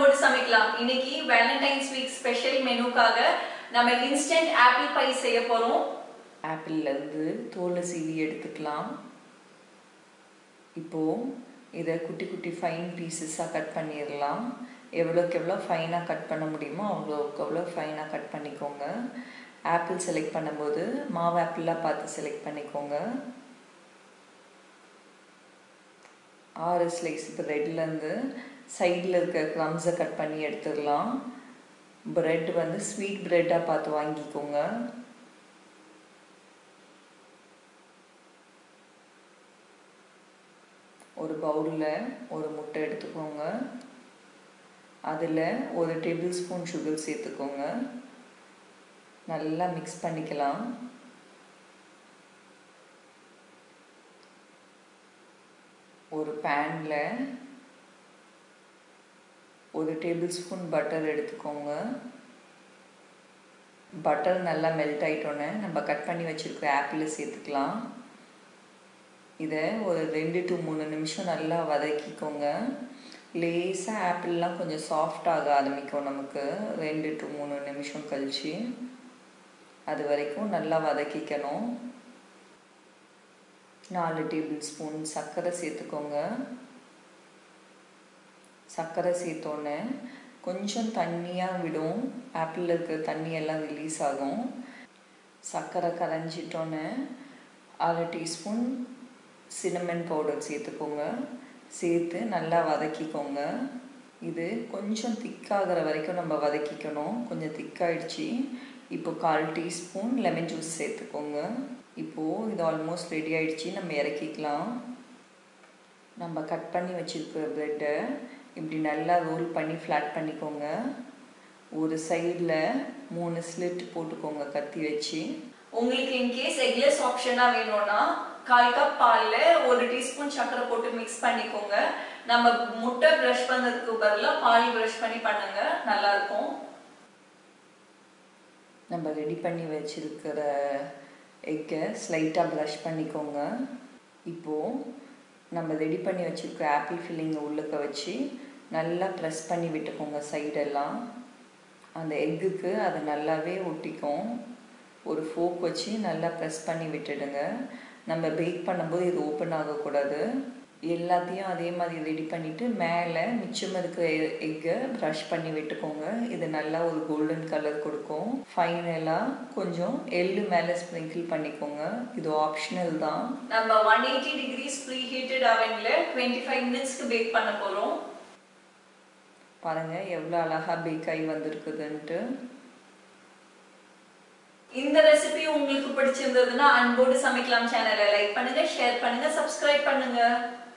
அன்போடு சமைக்கலாம் இன்னைக்கு வேலண்டைன்ஸ் வீக் ஸ்பெஷல் மெனுக்காக நம்ம இன்ஸ்டன்ட் ஆப்பிள் பை செய்ய போறோம் ஆப்பிள்லேருந்து தோலை சீவி எடுத்துக்கலாம் இப்போ இதை குட்டி குட்டி ஃபைன் பீசஸாக கட் பண்ணிடலாம் எவ்வளோக்கு எவ்வளோ ஃபைனாக கட் பண்ண முடியுமோ அவ்வளோக்கு எவ்வளோ ஃபைனாக கட் பண்ணிக்கோங்க ஆப்பிள் செலக்ட் பண்ணும்போது மாவு ஆப்பிளாக பார்த்து செலக்ட் பண்ணிக்கோங்க ஆறு ஸ்லைஸ் இப்போ ரெட்லேருந்து சைடில் இருக்க க்ரம்ஸை கட் பண்ணி எடுத்துடலாம் ப்ரெட் வந்து ஸ்வீட் ப்ரெட்டாக பார்த்து வாங்கிக்கோங்க ஒரு பவுலில் ஒரு முட்டை எடுத்துக்கோங்க அதில் ஒரு டேபிள் ஸ்பூன் சுகர் சேர்த்துக்கோங்க நல்லா மிக்ஸ் பண்ணிக்கலாம் ஒரு பேனில் ஒரு டேபிள் ஸ்பூன் பட்டர் எடுத்துக்கோங்க பட்டர் நல்லா மெல்ட் ஆகிட்டோன்னே நம்ம கட் பண்ணி வச்சுருக்கிற ஆப்பிளை சேர்த்துக்கலாம் இதை ஒரு ரெண்டு டு மூணு நிமிஷம் நல்லா வதக்கிக்கோங்க லேசாக ஆப்பிள்லாம் கொஞ்சம் சாஃப்டாக ஆரம்பிக்கும் நமக்கு ரெண்டு டு மூணு நிமிஷம் கழிச்சு அது வரைக்கும் நல்லா வதக்கிக்கணும் நாலு டேபிள் ஸ்பூன் சர்க்கரை சேர்த்துக்கோங்க சர்க்கரை சேர்த்தோன்னே கொஞ்சம் தண்ணியாக விடும் ஆப்பிளில் இருக்கிற தண்ணியெல்லாம் ரிலீஸ் ஆகும் சர்க்கரை கரைஞ்சிட்டோன்னே அரை டீஸ்பூன் சினமன் பவுடர் சேர்த்துக்கோங்க சேர்த்து நல்லா வதக்கிக்கோங்க இது கொஞ்சம் திக்காகிற வரைக்கும் நம்ம வதக்கிக்கணும் கொஞ்சம் திக்காயிடுச்சு இப்போ கால் டீஸ்பூன் லெமன் ஜூஸ் சேர்த்துக்கோங்க இப்போது இது ஆல்மோஸ்ட் ரெடி ஆயிடுச்சு நம்ம இறக்கிக்கலாம் நம்ம கட் பண்ணி வச்சுருக்கிற ப்ரெட்டை இப்படி நல்லா ரோல் பண்ணி ஃப்ளாட் பண்ணிக்கோங்க ஒரு சைடில் மூணு ஸ்லிட் போட்டுக்கோங்க கத்தி வச்சு உங்களுக்கு இன்கேஸ் எக்லெஸ் ஆப்ஷனா வேணும்னா கால் கப் பால்ல ஒரு டீஸ்பூன் சர்க்கரை போட்டு மிக்ஸ் பண்ணிக்கோங்க நம்ம முட்டை ப்ரஷ் பண்ணதுக்கு பதிலாக பால் ப்ரஷ் பண்ணி பண்ணுங்க நல்லா இருக்கும் நம்ம ரெடி பண்ணி வச்சிருக்கிற எக்கை ஸ்லைட்டாக ப்ரஷ் பண்ணிக்கோங்க இப்போது நம்ம ரெடி பண்ணி வச்சுருக்க ஆப்பிள் ஃபில்லிங்கை உள்ளுக்க வச்சு நல்லா ப்ரெஸ் பண்ணி விட்டுக்கோங்க சைடெல்லாம் அந்த எக்குக்கு அது நல்லாவே ஒட்டிக்கும் ஒரு ஃபோக் வச்சு நல்லா ப்ரெஸ் பண்ணி விட்டுடுங்க நம்ம பேக் பண்ணும்போது இது ஓப்பன் ஆகக்கூடாது எல்லாத்தையும் அதே மாதிரி ரெடி பண்ணிவிட்டு மேலே மிச்சம் இருக்கிற எக்கை ப்ரஷ் பண்ணி விட்டுக்கோங்க இது நல்லா ஒரு கோல்டன் கலர் கொடுக்கும் ஃபைனலாக கொஞ்சம் எள்ளு மேலே ஸ்ப்ரிங்கிள் பண்ணிக்கோங்க இது ஆப்ஷனல் தான் நம்ம one eighty degrees preheated அவன்ல டுவெண்ட்டி ஃபைவ் மினிட்ஸ்க்கு பேக் பண்ண போகிறோம் பாருங்கள் எவ்வளோ அழகாக பேக் ஆகி வந்திருக்குதுன்ட்டு இந்த ரெசிபி உங்களுக்கு பிடிச்சிருந்ததுன்னா அன்போடு சமைக்கலாம் சேனலை லைக் பண்ணுங்க ஷேர் பண்ணுங்க சப்ஸ்கிரைப் பண்ணுங்க